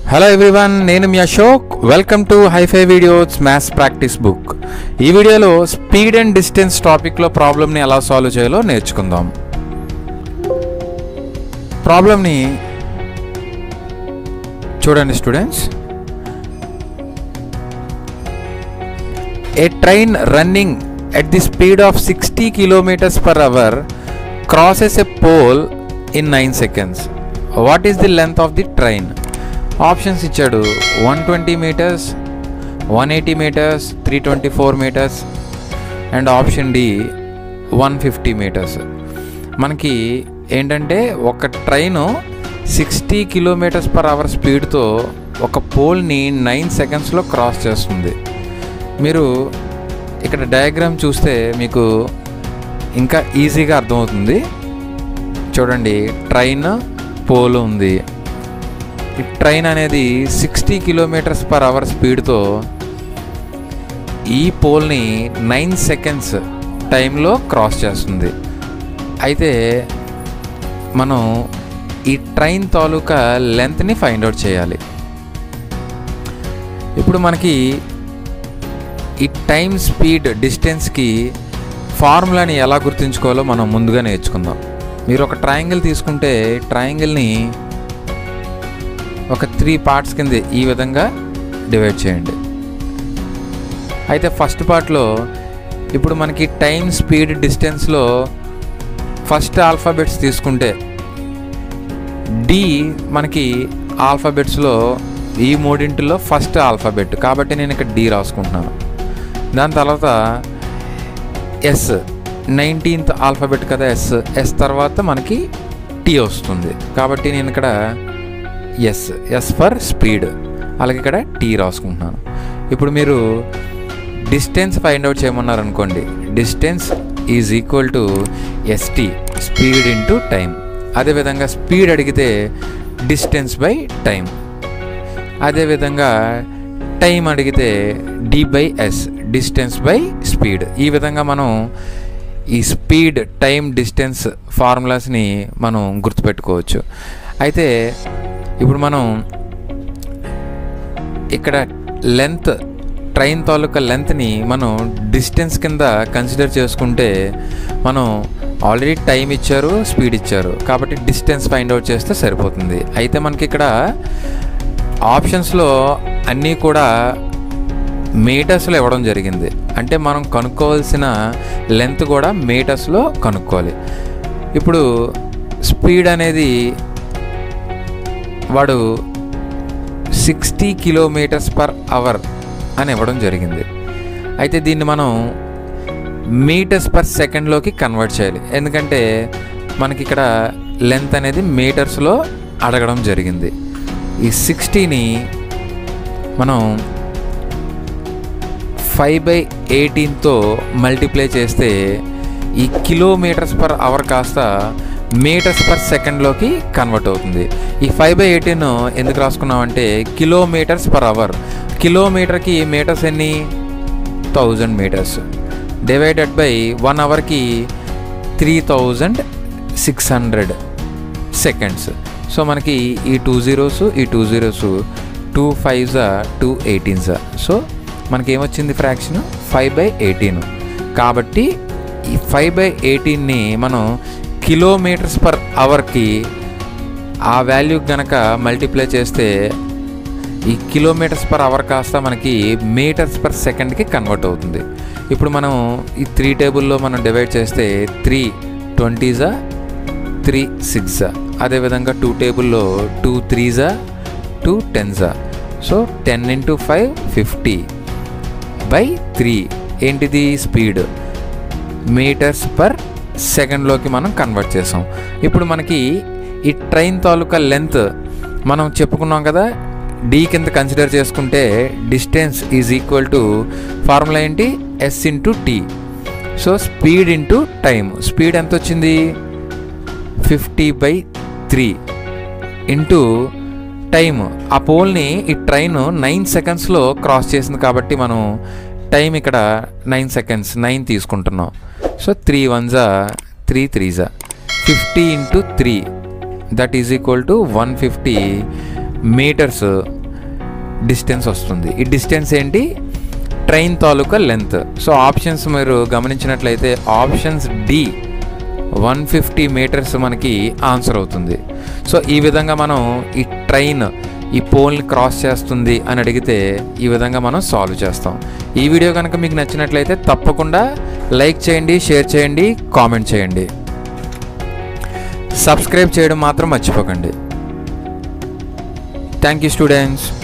Hello everyone నేను మీ Ashok welcome to hi fi videos maths practice book ఈ వీడియోలో స్పీడ్ అండ్ డిస్టెన్స్ టాపిక్లో ప్రాబ్లమ్ని ఎలా సాల్వ్ చేయాలో నేర్చుకుందాం ప్రాబ్లమ్ని చూడండి students a train running at the speed of sixty kilometres per hour crosses a pole in 9 seconds. What is the length of the train? Options ఇచ్చాడు one twenty metres one eighty metres three twenty four metres and option D one fifty metres మనకి ఏంటంటే ఒక train sixty kilometres per hour స్పీడ్తో ఒక పోల్ని nine సెకండ్స్లో cross చేస్తుంది మీరు ఇక్కడ డయాగ్రామ్ చూస్తే మీకు ఇంకా ఈజీగా అర్థమవుతుంది చూడండి ట్రైన్ పోల్ ఉంది ఈ ట్రైన్ అనేది సిక్స్టీ కిలోమీటర్స్ పర్ అవర్ స్పీడ్తో ఈ పోల్ని నైన్ సెకండ్స్ టైంలో క్రాస్ చేస్తుంది అయితే మనం ఈ ట్రైన్ తాలూకా లెంత్ని ఫైండ్ అవుట్ చేయాలి ఇప్పుడు మనకి ఈ టైం స్పీడ్ డిస్టెన్స్కి ఫార్ములాని ఎలా గుర్తుంచుకోవాలో మనం ముందుగా నేర్చుకుందాం మీరు ఒక ట్రయాంగిల్ తీసుకుంటే ట్రయాంగిల్ని ఒక త్రీ పార్ట్స్ కింద ఈ విధంగా డివైడ్ చేయండి అయితే ఫస్ట్ పార్ట్లో ఇప్పుడు మనకి టైం స్పీడ్ డిస్టెన్స్లో ఫస్ట్ ఆల్ఫాబెట్స్ తీసుకుంటే డి మనకి ఆల్ఫాబెట్స్లో ఈ మూడింటిలో ఫస్ట్ ఆల్ఫాబెట్ కాబట్టి నేను ఇక్కడ డి రాసుకుంటున్నాను దాని తర్వాత ఎస్ నైన్టీన్త్ ఆల్ఫాబెట్ కదా ఎస్ ఎస్ తర్వాత మనకి టీ వస్తుంది కాబట్టి నేను ఇక్కడ ఎస్ ఎస్ ఫర్ స్పీడ్ అలాగే ఇక్కడ టీ రాసుకుంటున్నాను ఇప్పుడు మీరు డిస్టెన్స్ ఫైండ్ అవుట్ చేయమన్నారు అనుకోండి distance is equal to s t speed into time అదేవిధంగా స్పీడ్ అడిగితే డిస్టెన్స్ బై టైం అదేవిధంగా టైం అడిగితే d by s distance by speed ఈ విధంగా మనం ఈ స్పీడ్ టైం డిస్టెన్స్ ఫార్ములాస్ని మనం గుర్తుపెట్టుకోవచ్చు అయితే ఇప్పుడు మనం ఇక్కడ లెంత్ ట్రైన్ తాలూకా లెంత్ని మనం డిస్టెన్స్ కింద కన్సిడర్ చేసుకుంటే మనం ఆల్రెడీ టైం ఇచ్చారు స్పీడ్ ఇచ్చారు కాబట్టి డిస్టెన్స్ ఫైండ్ అవుట్ చేస్తే సరిపోతుంది అయితే మనకి ఇక్కడ ఆప్షన్స్లో అన్నీ కూడా మీటర్స్లో ఇవ్వడం జరిగింది అంటే మనం కనుక్కోవాల్సిన లెంత్ కూడా మీటర్స్లో కనుక్కోవాలి ఇప్పుడు స్పీడ్ అనేది వాడు సిక్స్టీ కిలోమీటర్స్ పర్ అవర్ అని ఇవ్వడం జరిగింది అయితే దీన్ని మనం మీటర్స్ పర్ సెకండ్లోకి కన్వర్ట్ చేయాలి ఎందుకంటే మనకి ఇక్కడ లెంత్ అనేది మీటర్స్లో అడగడం జరిగింది ఈ సిక్స్టీని మనం ఫైవ్ బై ఎయిటీన్తో మల్టిప్లై చేస్తే ఈ కిలోమీటర్స్ పర్ అవర్ కాస్త మీటర్స్ పర్ సెకండ్లోకి కన్వర్ట్ అవుతుంది ఈ ఫైవ్ బై ఎయిటీన్ ఎందుకు రాసుకున్నామంటే కిలోమీటర్స్ పర్ అవర్ కిలోమీటర్కి మీటర్స్ ఎన్ని thousand metres divided by one అవర్కి three thousand six hundred seconds so మనకి ఈ టూ జీరోస్ ఈ టూ జీరోస్ టూ ఫైవ్జా టూ ఎయిటీన్సా సో మనకి ఏమొచ్చింది ఫ్రాక్షన్ ఫైవ్ బై ఎయిటీన్ కాబట్టి ఈ ఫైవ్ బై ఎయిటీన్ని మనం కిలోమీటర్స్ పర్ అవర్కి ఆ వాల్యూ గనక మల్టిప్లై చేస్తే ఈ కిలోమీటర్స్ పర్ అవర్ కాస్త మనకి మీటర్స్ పర్ సెకండ్కి కన్వర్ట్ అవుతుంది ఇప్పుడు మనం ఈ త్రీ టేబుల్లో మనం డివైడ్ చేస్తే త్రీ ట్వంటీజా త్రీ సిక్సా అదేవిధంగా టూ టేబుల్లో టూ త్రీజా టూ టెన్జా so ten into five fifty by three ఏంటిది స్పీడ్ మీటర్స్ పర్ సెకండ్లోకి మనం కన్వర్ట్ చేసాం ఇప్పుడు మనకి ఈ ట్రైన్ తాలూకా లెంత్ మనం చెప్పుకున్నాం కదా డి కింద కన్సిడర్ చేసుకుంటే distance is equal to formula ఏంటి S into T so speed into time speed ఎంత వచ్చింది fifty by three into time ఆ పోల్ని ఈ ట్రైన్ నైన్ సెకండ్స్లో క్రాస్ చేసింది కాబట్టి మనం టైం ఇక్కడ నైన్ సెకండ్స్ నైన్ తీసుకుంటున్నాం సో త్రీ వన్జా త్రీ త్రీజా fifty into three that is equal to one fifty metres distance వస్తుంది ఈ డిస్టెన్స్ ఏంటి ట్రైన్ తాలూకా లెంత్ సో ఆప్షన్స్ మీరు గమనించినట్లయితే options D one fifty metres మనకి ఆన్సర్ అవుతుంది సో ఈ విధంగా మనం ఈ ట్రైన్ ఈ పోల్ని క్రాస్ చేస్తుంది అని అడిగితే ఈ విధంగా మనం సాల్వ్ చేస్తాం ఈ వీడియో కనుక మీకు నచ్చినట్లయితే తప్పకుండా లైక్ చేయండి షేర్ చేయండి కామెంట్ చేయండి సబ్స్క్రైబ్ చేయడం మాత్రం మర్చిపోకండి థ్యాంక్ యూ స్టూడెంట్స్